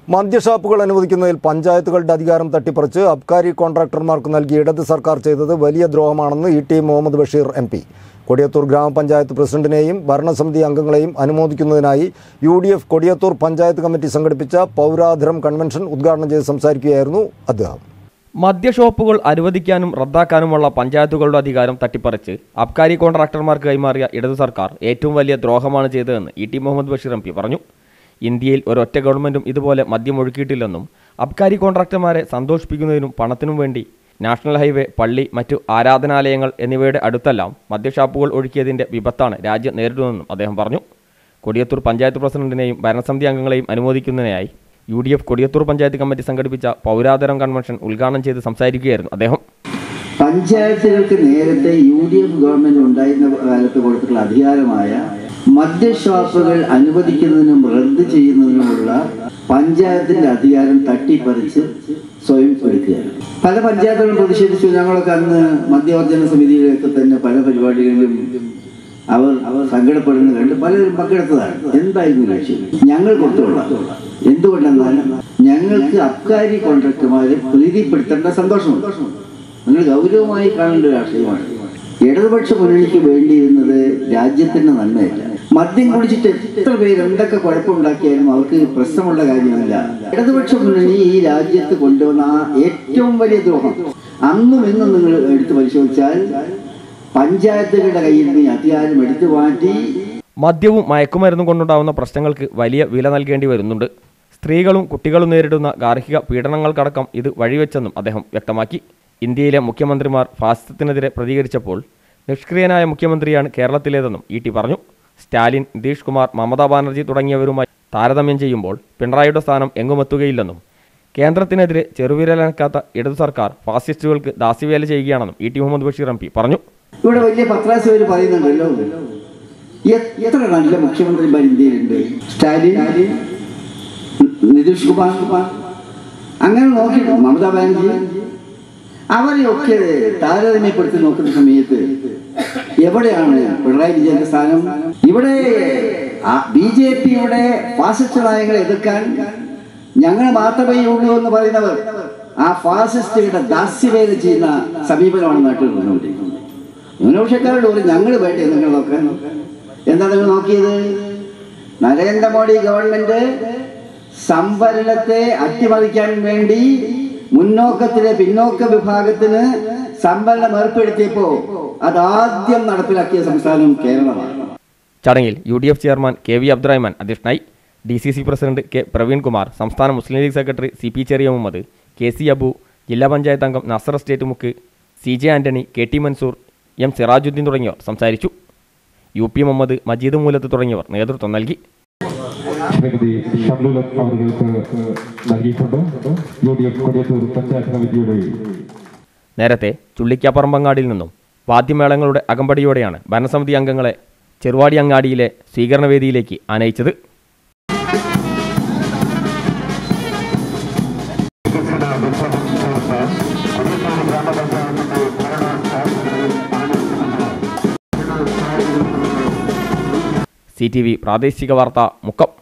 മദ്യഷാപ്പുകൾ അനുവദിക്കുന്നതിൽ പഞ്ചായത്തുകളുടെ അധികാരം തട്ടിപ്പറിച്ച് അബ്കാരി കോൺട്രാക്ടർമാർക്ക് നൽകിയ ഇടത് സർക്കാർ ചെയ്തത് വലിയ ദ്രോഹമാണെന്ന് E T Muhammad Basheer M P Kodiyathur ഗ്രാമപഞ്ചായത്ത് പ്രസിഡന്റിനെയും ഭരണസമിതി അംഗങ്ങളെയും അനുമോദിക്കുന്നതിനായി U D F Kodiyathur panchayat committee സംഘടിപ്പിച്ച പൗരാധരം കൺവെൻഷൻ ഉദ്ഘാടനം ചെയ്ത് സംസാരിക്കുകയായിരുന്നു അദ്ദേഹം മദ്യഷോപ്പുകൾ അനുവദിക്കാനും റദ്ദാക്കാനുമുള്ള പഞ്ചായത്തുകളുടെ അധികാരം തട്ടിപ്പറിച്ച് അബ്കാരി കോൺട്രാക്ടർമാർക്ക് കൈമാറിയ ഇടതു സർക്കാർ ഏറ്റവും വലിയ ദ്രോഹമാണ് ചെയ്തതെന്ന് E T Muhammad Basheer M P പറഞ്ഞു ഇന്ത്യയിൽ ഒരൊറ്റ ഗവൺമെന്റും ഇതുപോലെ മദ്യം ഒഴുക്കിയിട്ടില്ലെന്നും അബ്കാരി കോൺട്രാക്ടർമാരെ സന്തോഷിപ്പിക്കുന്നതിനും പണത്തിനും വേണ്ടി നാഷണൽ ഹൈവേ പള്ളി മറ്റു ആരാധനാലയങ്ങൾ എന്നിവയുടെ അടുത്തെല്ലാം മദ്യഷാപ്പുകൾ ഒഴുക്കിയതിന്റെ വിപത്താണ് രാജ്യം നേരിടുന്നതെന്നും അദ്ദേഹം പറഞ്ഞു കൊടിയത്തൂർ പഞ്ചായത്ത് പ്രസിഡന്റിനെയും ഭരണസമിതി അംഗങ്ങളെയും അനുമോദിക്കുന്നതിനായി U D F Kodiyathur panchayat committee സംഘടിപ്പിച്ച പൗരാതരം കൺവെൻഷൻ ഉദ്ഘാടനം ചെയ്ത് സംസാരിക്കുകയായിരുന്നു അദ്ദേഹം പഞ്ചായത്തുകൾക്ക് നേരത്തെ യു ഡി എഫ് ഗവൺമെന്റ് ഉണ്ടായിരുന്ന കാലത്ത് കൊടുത്തിട്ടുള്ള അധികാരമായ മദ്യഷോപ്പുകൾ അനുവദിക്കുന്നതിനും റദ്ദ് ചെയ്യുന്നതിനുമുള്ള പഞ്ചായത്തിന്റെ അധികാരം തട്ടിപ്പറിച്ച് സ്വയം എടുക്കുകയാണ് പല പഞ്ചായത്തുകളും പ്രതിഷേധിച്ചു ഞങ്ങളൊക്കെ അന്ന് മദ്യവർജന സമിതിയിലൊക്കെ തന്നെ പല പരിപാടികളിലും അവർ അവർ സങ്കടപ്പെടുന്നത് കണ്ട് പലരും പങ്കെടുത്തതാണ് എന്തായിരുന്നു ലക്ഷ്യം ഞങ്ങൾ കൊടുത്തോളാം എന്തുകൊണ്ടെന്നാൽ ഞങ്ങൾക്ക് അബ്കാരി കോൺട്രാക്ടർമാരെ പ്രീതിപ്പെടുത്തേണ്ട സന്തോഷമുണ്ട് നിങ്ങൾ ഗൗരവമായി കാണേണ്ട രാഷ്ട്രീയമാണ് ഇടതുപക്ഷ മുന്നണിക്ക് വേണ്ടിയിരുന്നത് രാജ്യത്തിന്റെ നന്മയല്ല മദ്യം കുടിച്ചിട്ട് എത്ര പേര് എന്തൊക്കെ കുഴപ്പമുണ്ടാക്കിയാലും അവർക്ക് പ്രശ്നമുള്ള കാര്യമല്ല ഇടതുപക്ഷ മുന്നണി ഈ രാജ്യത്ത് കൊണ്ടുവന്ന ആ ഏറ്റവും വലിയ ദ്രോഹം അന്നും ഇന്നും നിങ്ങൾ എടുത്തു പരിശോധിച്ചാൽ പഞ്ചായത്തുകളുടെ കയ്യിൽ നിന്ന് ഈ അധികാരം എടുത്തു മാറ്റി മദ്യവും മയക്കുമരുന്നും കൊണ്ടുണ്ടാവുന്ന പ്രശ്നങ്ങൾക്ക് വലിയ വില നൽകേണ്ടി വരുന്നുണ്ട് സ്ത്രീകളും കുട്ടികളും നേരിടുന്ന ഗാർഹിക പീഡനങ്ങൾക്കടക്കം ഇത് വഴിവെച്ചെന്നും അദ്ദേഹം വ്യക്തമാക്കി ഇന്ത്യയിലെ മുഖ്യമന്ത്രിമാർ ഫാസിസത്തിനെതിരെ പ്രതികരിച്ചപ്പോൾ നിഷ്ക്രിയനായ മുഖ്യമന്ത്രിയാണ് കേരളത്തിലേതെന്നും ഇ ടി പറഞ്ഞു സ്റ്റാലിൻ നിതീഷ് കുമാർ മമതാ ബാനർജി തുടങ്ങിയവരുമായി താരതമ്യം ചെയ്യുമ്പോൾ പിണറായിയുടെ സ്ഥാനം എങ്ങുമെത്തുകയില്ലെന്നും കേന്ദ്രത്തിനെതിരെ ചെറുവിരലനക്കാത്ത ഇടതു സർക്കാർ ഫാസിസ്റ്റുകൾക്ക് ദാസ്യവേല ചെയ്യുകയാണെന്നും E T Muhammad Basheer M P പറഞ്ഞു ഇവിടെ വലിയ പത്രാസ് പേര് പറയുന്നുണ്ടല്ലോ എ- എത്ര നല്ല മുഖ്യമന്ത്രിമാർ ഇന്ത്യയിലുണ്ട് സ്റ്റാലിൻ നിതീഷ് കുമാർ അങ്ങനെ നോക്കി മമതാ ബാനർജി അവരെയൊക്കെ താരതമ്യപ്പെടുത്തി നോക്കുന്ന സമയത്ത് എവിടെയാണ് പിണറായി വിജയന്റെ സ്ഥാനം ഇവിടെ ബി ജെ പിയുടെ ഫാസിസ്റ്റ് നയങ്ങളെ എതിർക്കാൻ ഞങ്ങൾ മാത്രമേ ഉള്ളൂ എന്ന് പറയുന്നവർ ആ ഫാസിസ്റ്റുകളുടെ ദാസ്യവേല ചെയ്യുന്ന സമീപനമാണ് നാട്ടിൽ നിന്നുകൊണ്ടിരിക്കുന്നത് ന്യൂനപക്ഷക്കാരോട് പറയും ഞങ്ങൾ വേണ്ടേ നിങ്ങൾ നോക്കാൻ എന്താ നിങ്ങൾ നോക്കിയത് നരേന്ദ്രമോദി ഗവൺമെന്റ് സംവരണത്തെ അട്ടിമറിക്കാൻ വേണ്ടി മുന്നോക്കത്തിലെ പിന്നോക്ക വിഭാഗത്തിന് സംവരണം ഏർപ്പെടുത്തിയപ്പോ അതാദ്യം നടപ്പിലാക്കിയ സംസ്ഥാനം കേരളമാണ് ചടങ്ങിൽ U D F chairman K V Abdurahman അധ്യക്ഷനായി D C C president K Praveenkumar സംസ്ഥാന Muslim League secretary C P Cheriya Muhammad K C Abu ജില്ലാ പഞ്ചായത്ത് അംഗം നസർ സ്റ്റേറ്റ് മുക്ക് C J Antony K T Mansoor M Sirajuddeen തുടങ്ങിയവർ സംസാരിച്ചു യു പി മുഹമ്മദ് മജീദ് മൂലത്ത് തുടങ്ങിയവർ നേതൃത്വം നൽകി ശ്രീമതി ഷംലുലത്ത് അവർക്ക് നൽകിയിട്ടുണ്ട് U D F Kodiyathur panchayat കമ്മിറ്റിയുടെ നേരത്തെ ചുള്ളിക്കാപ്പറമ്പങ്ങാടിയിൽ നിന്നും വാദ്യമേളങ്ങളുടെ അകമ്പടിയോടെയാണ് ഭരണസമിതി അംഗങ്ങളെ ചെറുവാടി അങ്ങാടിയിലെ സ്വീകരണവേദിയിലേക്ക് ആനയിച്ചത് സി ടി വി പ്രാദേശിക വാർത്ത മുക്കം